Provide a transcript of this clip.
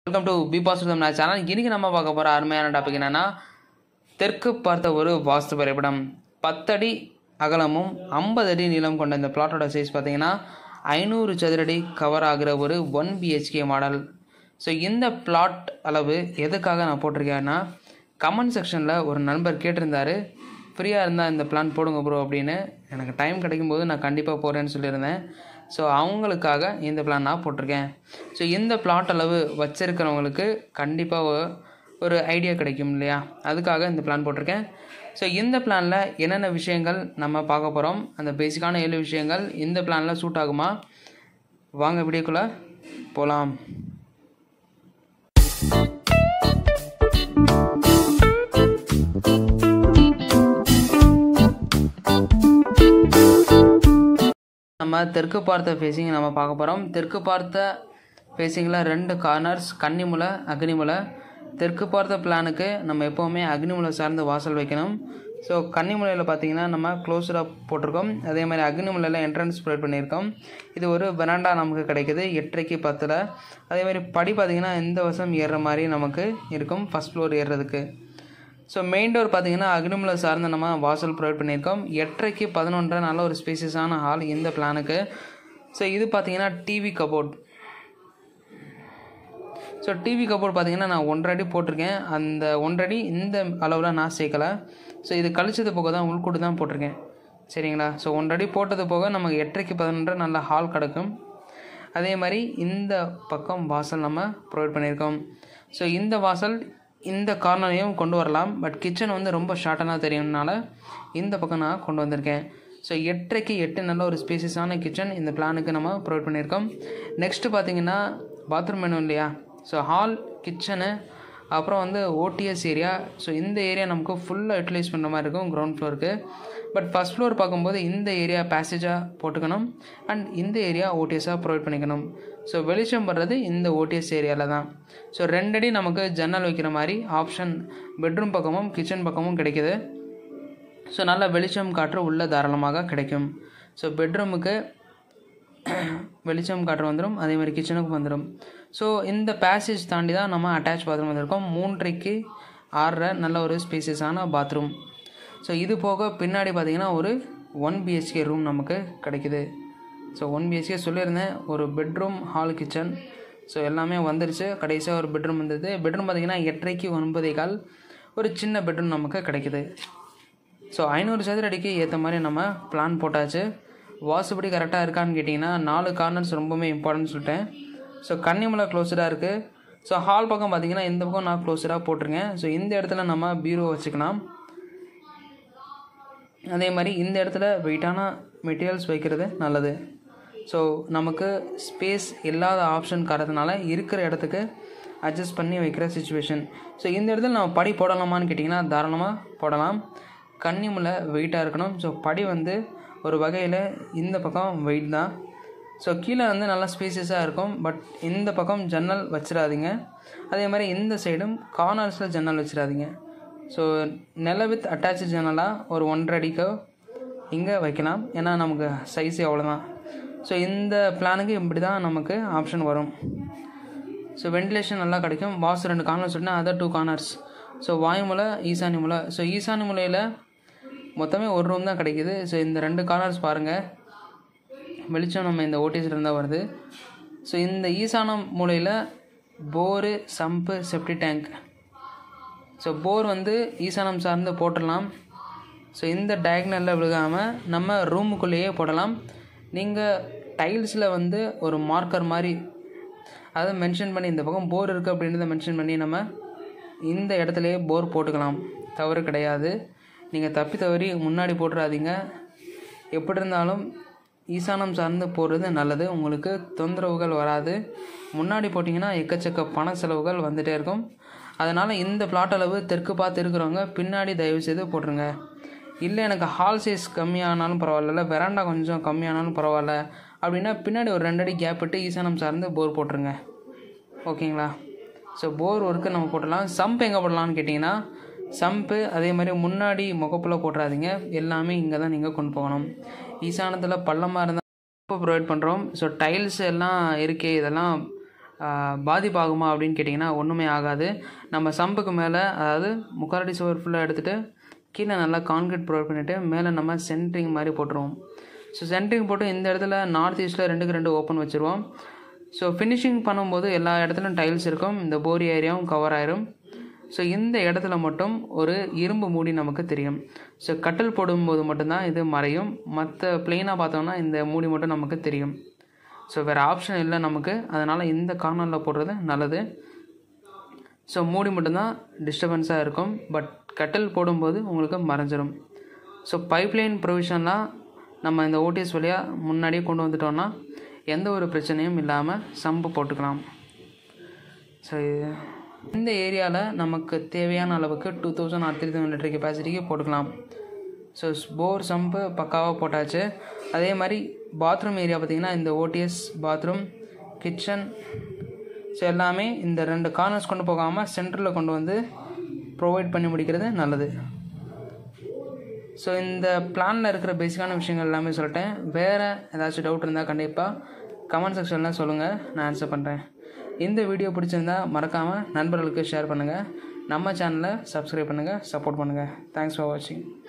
welcome to B positive நான் channel இன்னைக்கு நம்ம பார்க்க போகிற அருமையான டாபிக் என்னன்னா தெற்கு பார்த்த ஒரு வாஸ்து வரைபடம் பத்தடி அகலமும் ஐம்பது அடி நீளம் கொண்ட இந்த பிளாட்டோட சைஸ் பார்த்தீங்கன்னா ஐநூறு சதுரடி கவர் ஆகிற ஒரு ஒன் பிஹெச்கே மாடல் ஸோ இந்த பிளாட் அளவு எதுக்காக நான் போட்டிருக்கேன்னா கமெண்ட் செக்ஷனில் ஒரு நண்பர் கேட்டிருந்தாரு ஃப்ரீயாக இருந்தால் இந்த பிளான் போடுங்க ப்ரோ அப்படின்னு எனக்கு டைம் கிடைக்கும்போது நான் கண்டிப்பாக போகிறேன்னு சொல்லியிருந்தேன் ஸோ அவங்களுக்காக இந்த பிளான் நான் போட்டிருக்கேன் ஸோ இந்த பிளாட் அளவு வச்சிருக்கிறவங்களுக்கு கண்டிப்பாக ஒரு ஐடியா கிடைக்கும் இல்லையா அதுக்காக இந்த பிளான் போட்டிருக்கேன் ஸோ இந்த பிளானில் என்னென்ன விஷயங்கள் நம்ம பார்க்க போகிறோம் அந்த பேசிக்கான ஏழு விஷயங்கள் இந்த பிளானில் சூட் ஆகுமா வாங்க வீடியோக்குள்ளே போகலாம் நம்ம தெற்கு பார்த்த ஃபேஸிங் நம்ம பார்க்க போகிறோம் தெற்கு பார்த்த ஃபேஸிங்கில் ரெண்டு கார்னர்ஸ் கன்னிமுலை அக்னிமுலை தெற்கு பார்த்த பிளானுக்கு நம்ம எப்போவுமே அக்னிமுலை சார்ந்து வாசல் வைக்கணும் ஸோ கன்னிமுலையில் பார்த்தீங்கன்னா நம்ம க்ளோஸ்டாக போட்டிருக்கோம் அதே மாதிரி அக்னிமுலையில் என்ட்ரன்ஸ் ப்ரொவைட் பண்ணியிருக்கோம் இது ஒரு வெராண்டா நமக்கு கிடைக்குது எட்டரைக்கு பத்தில் அதே மாதிரி படி பார்த்திங்கன்னா இந்த வருஷம் ஏறுற மாதிரி நமக்கு இருக்கும் ஃபஸ்ட் ஃப்ளோர் ஏறுறதுக்கு ஸோ மெயின் டோர் பார்த்தீங்கன்னா அக்னிமுலை சார்ந்த நம்ம வாசல் ப்ரொவைட் பண்ணியிருக்கோம் எட்டரைக்கு பதினொன்றரை நல்ல ஒரு ஸ்பேசியஸான ஹால் இந்த பிளானுக்கு ஸோ இது பார்த்தீங்கன்னா TV cupboard so TV cupboard பார்த்தீங்கன்னா நான் ஒன்றரை அடி போட்டிருக்கேன் அந்த ஒன்றரை இந்த அளவில் நான் சேர்க்கலை ஸோ இது கழிச்சது போக தான் உள்கூடு தான் போட்டிருக்கேன் சரிங்களா ஸோ ஒன்றரை போட்டது போக நமக்கு எட்டரைக்கு பதினொன்றரை நல்ல ஹால் கிடக்கும் அதே மாதிரி இந்த பக்கம் வாசல் நம்ம ப்ரொவைட் பண்ணியிருக்கோம் ஸோ இந்த வாசல் இந்த கார்னரையும் கொண்டு வரலாம் பட் கிச்சன் வந்து ரொம்ப ஷார்ட்டனாக தெரியும்னால இந்த பக்கம் நான் கொண்டு வந்திருக்கேன் ஸோ எட்டரைக்கு எட்டு நல்ல ஒரு ஸ்பேசியஸான கிச்சன் இந்த பிளானுக்கு நம்ம ப்ரொவைட் பண்ணியிருக்கோம் நெக்ஸ்ட்டு பார்த்தீங்கன்னா பாத்ரூம் வேணும் இல்லையா ஸோ ஹால் கிச்சனு அப்புறம் வந்து ஓடிஎஸ் ஏரியா ஸோ இந்த ஏரியா நமக்கு ஃபுல்லாக யூட்டிலைஸ் பண்ணுற மாதிரி இருக்கும் கிரவுண்ட் ஃப்ளோருக்கு பட் ஃபஸ்ட் ஃப்ளோர் பார்க்கும்போது இந்த ஏரியா பேசேஜாக போட்டுக்கணும் அண்ட் இந்த ஏரியா ஓடிஎஸாக ப்ரொவைட் பண்ணிக்கணும் ஸோ வெளிச்சம் வர்றது இந்த ஓடிஎஸ் ஏரியாவில் தான் ஸோ ரெண்டடி நமக்கு ஜன்னல் வைக்கிற மாதிரி ஆப்ஷன் பெட்ரூம் பக்கமும் கிச்சன் பக்கமும் கிடைக்கிது ஸோ நல்ல வெளிச்சம் காற்று உள்ள தாராளமாக கிடைக்கும் ஸோ பெட்ரூமுக்கு வெளிச்சம் காற்று வந்துடும் அதே மாதிரி கிச்சனுக்கும் வந்துடும் ஸோ இந்த பேசேஜ் தாண்டி தான் நம்ம அட்டாச் பாத்ரூம் வந்திருக்கோம் மூன்றைக்கு ஆறரை நல்ல ஒரு ஸ்பேசியஸான பாத்ரூம் ஸோ இது போக பின்னாடி பார்த்திங்கன்னா ஒரு ஒன் பிஹெச்கே ரூம் நமக்கு கிடைக்குது ஸோ ஒன் பிஹெச்கே சொல்லியிருந்தேன் ஒரு பெட்ரூம் ஹால் கிச்சன் ஸோ எல்லாமே வந்துருச்சு கடைசியாக ஒரு பெட்ரூம் வந்தது பெட்ரூம் பார்த்திங்கன்னா எட்டரைக்கு ஒன்பதே கால் ஒரு சின்ன பெட்ரூம் நமக்கு கிடைக்குது ஸோ ஐநூறு சதுர அடிக்கு ஏற்ற மாதிரி நம்ம பிளான் போட்டாச்சு வாசுபடி கரெக்டாக இருக்கான்னு கேட்டிங்கன்னா நாலு கார்னர்ஸ் ரொம்பவுமே இம்பார்ட்டன்ட் சொல்லிட்டேன் ஸோ கன்னிமலை க்ளோஸ்டாக இருக்குது ஸோ ஹால் பக்கம் பார்த்தீங்கன்னா இந்த பக்கம் நான் க்ளோஸ்டாக போட்டிருக்கேன் ஸோ இந்த இடத்துல நம்ம பீரோ வச்சுக்கலாம் அதே மாதிரி இந்த இடத்துல வெயிட்டான மெட்டீரியல்ஸ் வைக்கிறது நல்லது ஸோ நமக்கு ஸ்பேஸ் இல்லாத ஆப்ஷன் காரதுனால இருக்கிற இடத்துக்கு அட்ஜஸ்ட் பண்ணி வைக்கிற சுச்சுவேஷன் ஸோ இந்த இடத்துல நம்ம படி போடலாமான்னு கேட்டிங்கன்னா தாராளமாக போடலாம் கன்னிமுலை வெயிட்டாக இருக்கணும் ஸோ படி வந்து ஒரு வகையில் இந்த பக்கம் வெயிட் தான் ஸோ கீழே வந்து நல்லா ஸ்பேசியஸாக இருக்கும் பட் இந்த பக்கம் ஜன்னல் வச்சிடாதீங்க அதே மாதிரி இந்த சைடும் கார்னர்ஸில் ஜன்னல் வச்சிடாதீங்க ஸோ நில வித் அட்டாச்சு ஜன்னலாக ஒரு ஒன்றரை அடிக்கோ இங்கே வைக்கலாம் ஏன்னா நமக்கு சைஸ் அவ்வளோதான் ஸோ இந்த பிளானுக்கு இப்படி தான் நமக்கு ஆப்ஷன் வரும் ஸோ வென்டிலேஷன் நல்லா கிடைக்கும் வாசு ரெண்டு கார்னர்ஸ் சொன்னால் அதர் டூ கார்னர்ஸ் ஸோ வாயுமுலை ஈசானி முலை ஸோ ஈசானி முலையில் மொத்தமே ஒரு ரூம் தான் கிடைக்கிது ஸோ இந்த ரெண்டு கார்னர்ஸ் பாருங்கள் வெளிச்சம் நம்ம இந்த ஓடிஎஸ்ல இருந்தால் வருது ஸோ இந்த ஈசானம் மூலையில் bore sump septic tank so bore வந்து ஈசானம் சார்ந்து போட்டுடலாம் ஸோ இந்த டயக்னலில் விழுகாமல் நம்ம ரூமுக்குள்ளேயே போடலாம் நீங்கள் டைல்ஸில் வந்து ஒரு மார்க்கர் மாதிரி அதை மென்ஷன் பண்ணி இந்த பக்கம் போர் இருக்குது அப்படின்றத மென்ஷன் பண்ணி நம்ம இந்த இடத்துலையே போர் போட்டுக்கலாம் தவறு கிடையாது நீங்கள் தப்பி தவறி முன்னாடி போட்டுறாதீங்க எப்படி இருந்தாலும் ஈசானம் சார்ந்து போடுறது நல்லது உங்களுக்கு தொந்தரவுகள் வராது முன்னாடி போட்டிங்கன்னா எக்கச்சக்க பண செலவுகள் வந்துகிட்டே இருக்கும் அதனால் இந்த பிளாட் அளவு தெற்கு பார்த்து இருக்கிறவங்க பின்னாடி தயவு செய்து போட்டுருங்க இல்லை எனக்கு ஹால் சைஸ் கம்மியானாலும் பரவாயில்ல இல்லை வெராண்டா கொஞ்சம் கம்மியானாலும் பரவாயில்ல அப்படின்னா பின்னாடி ஒரு ரெண்டடி கேப் விட்டு ஈசானம் சார்ந்து போர் போட்டுருங்க ஓகேங்களா ஸோ போர் ஒர்க்கு நம்ம போட்டுடலாம் சம்ப் எங்கே போடலாம்னு கேட்டிங்கன்னா சம்பு அதே மாதிரி முன்னாடி முகப்பில் போட்டுறாதீங்க எல்லாமே இங்கே தான் நீங்கள் கொண்டு போகணும் ஈசானத்தில் பள்ளமாக இருந்தால் ப்ரொவைட் பண்ணுறோம் ஸோ டைல்ஸ் எல்லாம் இருக்கே இதெல்லாம் பாதிப்பாகுமா அப்படின்னு கேட்டிங்கன்னா ஒன்றுமே ஆகாது நம்ம சம்புக்கு மேலே அதாவது முக்காலடி சுவர் ஃபுல்லாக எடுத்துகிட்டு கீழே நல்லா கான்கிரீட் ப்ரொவைட் பண்ணிவிட்டு மேலே நம்ம சென்ட்ரிங் மாதிரி போட்டுருவோம் ஸோ சென்ட்ரிங் போட்டு இந்த இடத்துல நார்த் ஈஸ்ட்டில் ரெண்டுக்கு ரெண்டு ஓப்பன் வச்சுருவோம் ஸோ ஃபினிஷிங் பண்ணும்போது எல்லா இடத்துலையும் டைல்ஸ் இருக்கும் இந்த போரி ஏரியாவும் கவர் ஆயிரும் ஸோ இந்த இடத்துல மட்டும் ஒரு இரும்பு மூடி நமக்கு தெரியும் ஸோ கட்டல் போடும்போது மட்டும்தான் இது மறையும் மற்ற பிளெயினாக பார்த்தோம்னா இந்த மூடி மட்டும் நமக்கு தெரியும் ஸோ வேறு ஆப்ஷன் இல்லை நமக்கு அதனால் இந்த கார்னரில் போடுறது நல்லது ஸோ மூடி மட்டும்தான் டிஸ்டர்பன்ஸாக இருக்கும் பட் கட்டல் போடும்போது உங்களுக்கு மறைஞ்சிரும் ஸோ பைப்லைன் ப்ரொவிஷன்லாம் நம்ம இந்த ஓடிஎஸ் வழியாக முன்னாடியே கொண்டு வந்துட்டோம்னா எந்த ஒரு பிரச்சனையும் இல்லாமல் சம்பு போட்டுக்கலாம் ஸோ இந்த ஏரியாவில் நமக்கு தேவையான அளவுக்கு two thousand or three thousand litre கெப்பாசிட்டிக்கு போட்டுக்கலாம் ஸோ போர் சம்பு பக்காவாக போட்டாச்சு அதே மாதிரி பாத்ரூம் ஏரியா பார்த்திங்கன்னா இந்த ஓடிஎஸ் பாத்ரூம் கிச்சன் ஸோ எல்லாமே இந்த ரெண்டு கார்னர்ஸ் கொண்டு போகாமல் சென்டரில் கொண்டு வந்து ப்ரொவைட் பண்ணி முடிக்கிறது நல்லது ஸோ இந்த பிளானில் இருக்கிற பேசிக்கான விஷயங்கள் எல்லாமே சொல்லிட்டேன் வேறு ஏதாச்சும் டவுட் இருந்தால் கண்டிப்பாக கமெண்ட் செக்ஷனில் சொல்லுங்கள் நான் ஆன்சர் பண்ணுறேன் இந்த வீடியோ பிடிச்சிருந்தா மறக்காமல் நண்பர்களுக்கு ஷேர் பண்ணுங்கள் நம்ம சேனலை சப்ஸ்கிரைப் பண்ணுங்கள் சப்போர்ட் பண்ணுங்கள் தேங்க்ஸ் ஃபார் வாட்சிங்